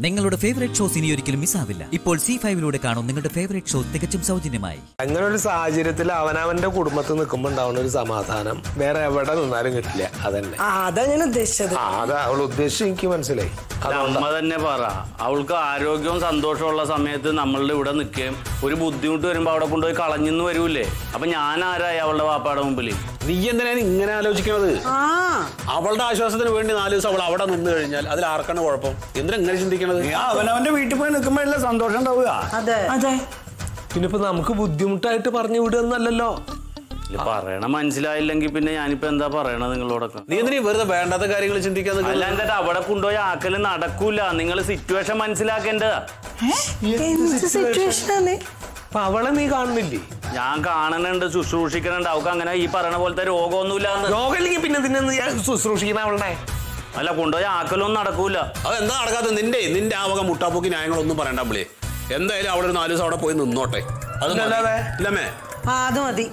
നിങ്ങളുടെ favourite shows ഇനി ഒരിക്കലും മിസ്സാവില്ല ഇപ്പോൾ സി ഫൈവിലൂടെ കാണും നിങ്ങളുടെ ഫേവറേറ്റ് ഷോ തികച്ചും സൗജന്യമായി അങ്ങനെ ഒരു സാഹചര്യത്തിൽ അവനവന്റെ കുടുംബത്തിൽ നിൽക്കുമ്പോൾ ഉണ്ടാവുന്ന ഒരു സമാധാനം വേറെ എവിടെ നിന്നാലും കിട്ടില്ല അതന്നെ ആ അതാ ഞാൻ ഉദ്ദേശിച്ചത് ആ അതാ അവൾ ഉദ്ദേശിച്ച് എനിക്ക് മനസ്സിലായി അതുകൊണ്ടാ അമ്മ തന്നെ പറ അവൾക്ക് ആരോഗ്യവും സന്തോഷമുള്ള സമയത്ത് നമ്മളുടെ ഇവിടെ നിൽക്കുകയും ഒരു ബുദ്ധിമുട്ട് വരുമ്പോ അവിടെ കൊണ്ടുപോയി കളഞ്ഞെന്ന് വരൂലേ അപ്പൊ ഞാൻ ആരായി അവളുടെ വാപ്പാടെ മുമ്പിൽ നീ എന്തിനാണ് ഇങ്ങനെ ആലോചിക്കുന്നത് ആ അവളുടെ ആശ്വാസത്തിന് വേണ്ടി നാല് ദിവസം അവൾ അവിടെ നിന്ന് കഴിഞ്ഞാൽ അതിൽ ആർക്കാണ് കുഴപ്പം എന്തിനാ ഇങ്ങനെ ചിന്തിക്കണത് നീ അവനവന്റെ വീട്ടിൽ പോയി നിൽക്കുമ്പോഴല്ലേ സന്തോഷം ഉണ്ടാവുക അതെ അതെ പിന്നെ ഇപ്പൊ നമുക്ക് ബുദ്ധിമുട്ടായിട്ട് പറഞ്ഞു വിടുന്നല്ലോ ഇത് പറയണ മനസ്സിലായില്ലെങ്കിൽ പിന്നെ ഞാനിപ്പോ എന്താ പറയണത് നിങ്ങളോടൊക്കെ നീ എന്തിനാ ഈ വെറുതെ വേണ്ടാത്ത കാര്യങ്ങൾ ചിന്തിക്കാൻ നിൽക്കുന്നത്? അല്ല എന്താ അവിടെ കൊണ്ടുപോയി ആക്കല് നടക്കൂല നിങ്ങൾ സിറ്റുവേഷൻ മനസ്സിലാക്കേണ്ടതാ എന്ത് സിറ്റുവേഷനാണ് അപ്പൊ അവളെ നീ കാണുന്നില്ലേ ഞാൻ കാണണുണ്ട് ശുശ്രൂഷിക്കണുണ്ട് അവൾക്ക് അങ്ങനെ ഈ പറയണ പോലത്തെ രോഗമൊന്നുമില്ലാന്ന് രോഗമില്ലെങ്കിൽ പിന്നെ ഇതിനെ നീ ശുശ്രൂഷിക്കുന്ന അവളുടെ അല്ല കൊണ്ടുപോയി ആക്കലൊന്നും നടക്കൂല അത് എന്താ നടക്കാത്ത നിന്റെ നിന്റെ ആ വക മുട്ടാപ്പൂക്കി ന്യായങ്ങളൊന്നും പറയണ്ട പുള്ളിയെ എന്തായാലും അവിടെ ഒരു നാല് ദിവസം അവിടെ പോയി നിന്നോട്ടെ അത് മതി. ഇല്ലല്ലാതെ. ഇല്ലമ്മേ ആ അത് മതി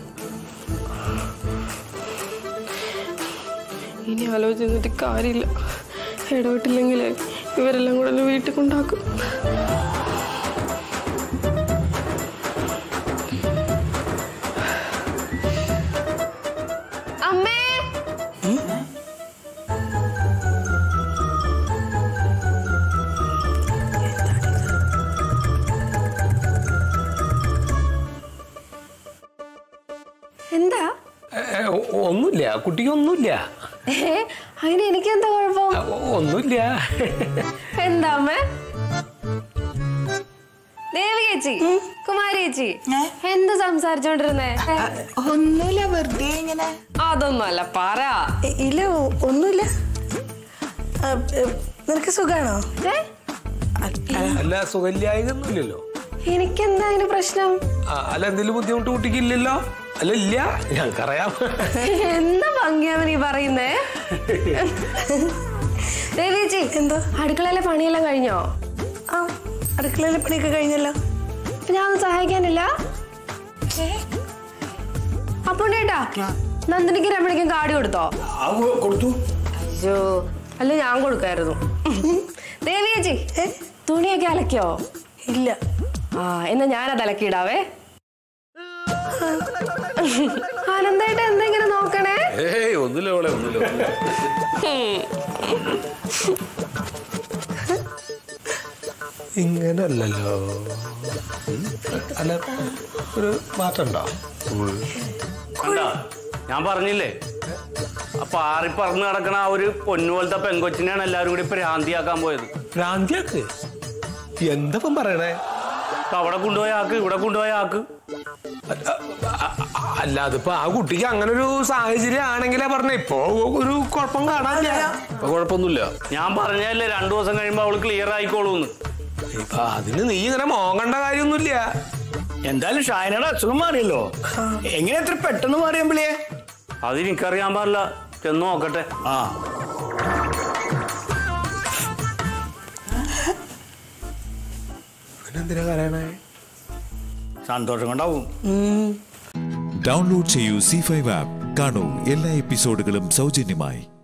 ഇനി ആലോചിച്ച് നിന്നിട്ട് കാര്യമില്ല ഇടപെട്ടില്ലെങ്കിൽ ഇവരെല്ലാം കൂടെ എന്നെ വീട്ടിൽ കൊണ്ടാക്കും അമ്മേ എന്താ ഒന്നുമില്ല കുട്ടിക്ക് ഒന്നുമില്ല ഏ അതിന് എനിക്ക് എന്താ കുഴപ്പം ഒ- ഒന്നുമില്ല എന്താ അമ്മ ദേവി ചേച്ചി കുമാരി ചേച്ചി എന്ത് സംസാരിച്ചോണ്ടിരുന്നേ ഒന്നുമില്ല വെറുതെ ഇങ്ങനെ അതൊന്നും അല്ല പറ ഇ- ഇല്ല ഒ- ഒന്നുമില്ല ആ, ഏ, നിനക്ക് സുഖാണോ ഏ? അല്ല സുഖല്യായൊന്നുമില്ലല്ലോ എനിക്കെന്താ അതിന് പ്രശ്നം ആ, അല്ല എന്തെങ്കിലും ബുദ്ധിമുട്ട് കുട്ടിക്ക് ഇല്ലല്ലോ അല്ല ഇല്ല ഞങ്ങൾക്കറിയാം എന്താ ഭംഗിയാവൻ ഈ പറയുന്നേ ദേവി ചേച്ചി എന്തോ അടുക്കളയിലെ പണിയെല്ലാം കഴിഞ്ഞോ ആ അടുക്കളയിലെ പണിയൊക്കെ കഴിഞ്ഞല്ലോ അപ്പൊ ഞാൻ ഒന്ന് സഹായിക്കാനില്ല അപ്പൊ ചേട്ടാ നന്ദിനിക്ക് രമണിക്കും കാടി കൊടുത്തോ ആ കൊ- കൊടുത്തു അയ്യോ അല്ല ഞാൻ കൊടുക്കായിരുന്നു ദേവി ചേച്ചി തുണിയൊക്കെ അലക്കിയോ ഇല്ല ആ എന്നാ ഞാനത് അലക്കിയിടാവേ ആനന്ദായിട്ട് എന്തെങ്കിലും നോക്കണേ ഏയ് ഒന്നുമില്ല അവളെ ഒന്നുമില്ല ഒന്നുമില്ല. ഇങ്ങനല്ലല്ലോ ഉം. അല്ല ഒരു മാറ്റം ഉണ്ടോ കണ്ടാ ഞാൻ പറഞ്ഞില്ലേ ആ പാറി പറന്ന് നടക്കണ ആ ഒരു പൊന്നുപോലത്തെ പെങ്കൊച്ചിനെയാണ് എല്ലാവരും കൂടി ഭ്രാന്തിയാക്കാൻ പോയത് ഭ്രാന്തിയാക്ക് എന്തപ്പം പറയണേ അപ്പൊ അവിടെ കൊണ്ടുപോയ ആക്ക് ഇവിടെ കൊണ്ടുപോയ ആക്ക് അല്ല അതിപ്പോ ആ കുട്ടിക്ക് അങ്ങനെ ഒരു സാഹചര്യം ആണെങ്കിലേ പറഞ്ഞ ഇപ്പോ ഒരു കുഴപ്പം കാണാനില്ല അപ്പൊ കുഴപ്പമൊന്നുമില്ല ഞാൻ പറഞ്ഞല്ലേ രണ്ടു ദിവസം കഴിയുമ്പോ അവള് ക്ലിയർ ആയിക്കോളൂന്ന് ഇപ്പൊ അതിന് നീ ഇങ്ങനെ മോങ്ങണ്ട കാര്യമൊന്നുമില്ല എന്തായാലും ഷായനയുടെ അസുഖം മാറിയല്ലോ എങ്ങനെ എത്ര പെട്ടെന്ന് മാറിയമ്പിളിയെ അത് എനിക്കറിയാൻ പാടില്ല ചെന്ന് നോക്കട്ടെ ആ എന്തിനാ പറയണേ സന്തോഷം കൊണ്ടാവും ഡൗൺലോഡ് ചെയ്യൂ സി ഫൈവ് ആപ്പ് കാണൂ എല്ലാ എപ്പിസോഡുകളും സൗജന്യമായി